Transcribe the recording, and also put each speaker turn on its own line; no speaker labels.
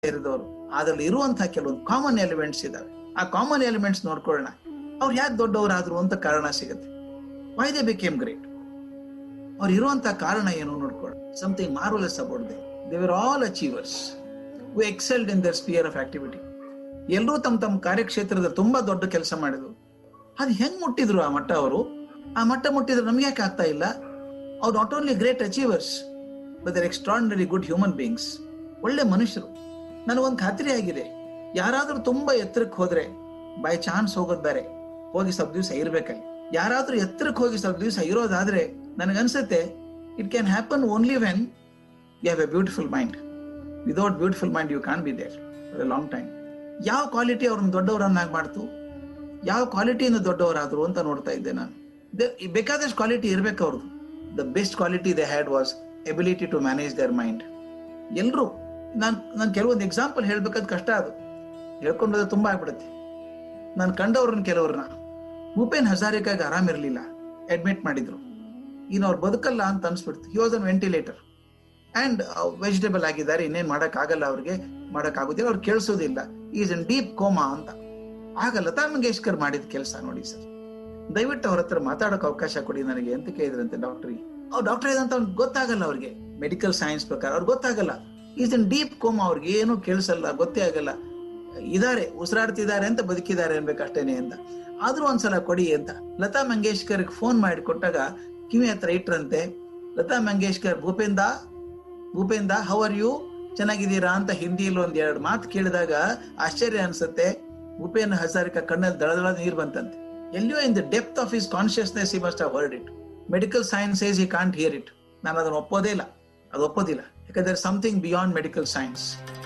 ಸೇರಿದವರು ಅದ್ರಲ್ಲಿ ಇರುವಂತಹ ಕೆಲವೊಂದು ಕಾಮನ್ ಎಲಿಮೆಂಟ್ಸ್ ಇದಾವೆ ಆ ಕಾಮನ್ ಎಲಿಮೆಂಟ್ಸ್ ನೋಡ್ಕೊಳ್ಳೋಣ ಅವ್ರು ಯಾಕೆ ದೊಡ್ಡವರಾದ್ರು ಅಂತ ಕಾರಣ ಸಿಗುತ್ತೆ ವೈ ದೇ ಬಿಕೇಮ್ ಗ್ರೇಟ್ ಅವ್ರು ಇರುವಂತಹ ಕಾರಣ ಏನು ನೋಡ್ಕೊಳ್ಳೋಣ something marvellous about they they were all achievers we excelled in their sphere of activity ಎಲ್ಲರೂ ತಮ್ಮ ತಮ್ಮ ಕಾರ್ಯಕ್ಷೇತ್ರದಲ್ಲಿ ತುಂಬಾ ದೊಡ್ಡ ಕೆಲಸ ಮಾಡಿದ್ರು ಅದು ಹೆಂಗ್ ಮುಟ್ಟಿದ್ರು ಆ ಮಟ್ಟ ಅವರು ಆ ಮಟ್ಟ ಮುಟ್ಟಿದ್ರೆ ನಮ್ಗೆ ಯಾಕೆ ಆಗ್ತಾ ಇಲ್ಲ ಅವ್ರು not only great achievers but their extraordinary good human beings ಒಳ್ಳೆ ಮನುಷ್ಯರು ನನಗೊಂದು ಖಾತ್ರಿ ಆಗಿದೆ ಯಾರಾದ್ರೂ ತುಂಬಾ ಎತ್ತರಕ್ಕೆ ಹೋದ್ರೆ ಬೈ ಚಾನ್ಸ್ ಹೋಗೋದ್ ಬೇರೆ ಹೋಗಿ ಸ್ವಲ್ಪ ದಿವಸ ಇರ್ಬೇಕಲ್ಲಿ ಯಾರಾದ್ರೂ ಎತ್ತರಕ್ಕೆ ಹೋಗಿ ಸ್ವಲ್ಪ ದಿವಸ ಇರೋದಾದ್ರೆ ನನಗನ್ಸುತ್ತೆ it can happen only when you have a beautiful mind without beautiful mind you can be there for a long time ಯಾವ ಕ್ವಾಲಿಟಿ ಅವ್ರನ್ನ ದೊಡ್ಡವರನ್ನಾಗಿ ಮಾಡ್ತು ಯಾವ ಕ್ವಾಲಿಟಿಯಿಂದ ದೊಡ್ಡವರಾದ್ರು ಅಂತ ನೋಡ್ತಾ ಇದ್ದೆ ನಾನು ಬೇಕಾದಷ್ಟು ಕ್ವಾಲಿಟಿ ಇರ್ಬೇಕು ಅವ್ರದ್ದು the best quality they had was ability to manage their mind ಎಲ್ಲರೂ ನಾನು ನಾನು ಕೆಲವೊಂದು ಎಕ್ಸಾಂಪಲ್ ಹೇಳ್ಬೇಕಾದ್ ಕಷ್ಟ ಅದು ಹೇಳ್ಕೊಂಡ್ರೆ ತುಂಬಾ ಆಗ್ಬಿಡುತ್ತೆ ನಾನು ಕಂಡವ್ರನ್ನ ಕೆಲವ್ರನ್ನ ಭೂಪೇನ್ ಹಜಾರಿಕಾಗ ಆರಾಮಿರ್ಲಿಲ್ಲ ಅಡ್ಮಿಟ್ ಮಾಡಿದ್ರು ಇನ್ನು ಅವ್ರು ಬದುಕಲ್ಲ ಅಂತ ಅನ್ಸ್ಬಿಡ್ತು he was on ventilator and vegetable ಆಗಿದ್ದಾರೆ ಇನ್ನೇನ್ ಮಾಡಕ್ ಆಗಲ್ಲ ಅವ್ರಿಗೆ ಮಾಡಕ್ ಆಗುದಿಲ್ಲ ಅವ್ರು ಕೇಳಿಸೋದಿಲ್ಲ ಈಸ್ ಅನ್ ಡೀಪ್ ಕೋಮಾ ಅಂತ ಆಗ ಲತಾ ಮಂಗೇಶ್ಕರ್ ಮಾಡಿದ ಕೆಲಸ ನೋಡಿ ಸರ್ ದಯವಿಟ್ಟು ಅವ್ರ ಹತ್ರ ಮಾತಾಡೋಕೆ ಅವಕಾಶ ಕೊಡಿ ನನಗೆ ಅಂತ ಕೇಳಿದ್ರಂತೆ ಡಾಕ್ಟ್ರಿ ಅವ್ರು ಡಾಕ್ಟರ್ ಇದಂತ ಅವ್ರಿಗೆ ಗೊತ್ತಾಗಲ್ಲ ಅವ್ರಿಗೆ ಮೆಡಿಕಲ್ ಸೈನ್ಸ್ ಪ್ರಕಾರ ಅವ್ರಿಗೆ ಗೊತ್ತಾಗಲ್ಲ ಈಸ್ ಅನ್ ಡೀಪ್ ಕೋಮಾ ಅವ್ರಿಗೆ ಏನು ಕೇಳಿಸಲ್ಲ ಗೊತ್ತೇ ಆಗಲ್ಲ ಇದಾರೆ ಉಸಿರಾಡ್ತಿದ್ದಾರೆ ಅಂತ ಬದುಕಿದ್ದಾರೆ ಅನ್ಬೇಕಷ್ಟೇನೆ ಅಂತ ಆದ್ರೂ ಒಂದ್ಸಲ ಕೊಡಿ ಅಂತ ಲತಾ ಮಂಗೇಶ್ಕರ್ ಫೋನ್ ಮಾಡಿ ಕೊಟ್ಟಾಗ ಕಿವಿ ಹತ್ರ ಇಟ್ರಂತೆ Lata Mangeshkar Bhupinder Bhupinder how are you ಚೆನ್ನಾಗಿದ್ದೀರಾ ಅಂತ ಹಿಂದಿಯಲ್ಲಿ ಒಂದ್ ಎರಡು ಮಾತು ಕೇಳಿದಾಗ ಆಶ್ಚರ್ಯ ಅನ್ಸುತ್ತೆ ಭೂಪೇನ್ ಹಜಾರಿಕಾ ಕಣ್ಣಲ್ಲಿ ದಳದಳ ನೀರ್ ಬಂತಂತೆ ಎಲ್ಲಿಯೋ in the depth of his consciousness he must have heard it medical science is he can't hear it ನಾನು ಅದನ್ನ ಒಪ್ಪೋದೇ ಇಲ್ಲ ಅದು ಒಪ್ಪೋದಿಲ್ಲ ಯಾಕಂದ್ರೆ ಸಮಥಿಂಗ್ ಬಿಯಾಂಡ್ ಮೆಡಿಕಲ್ ಸೈನ್ಸ್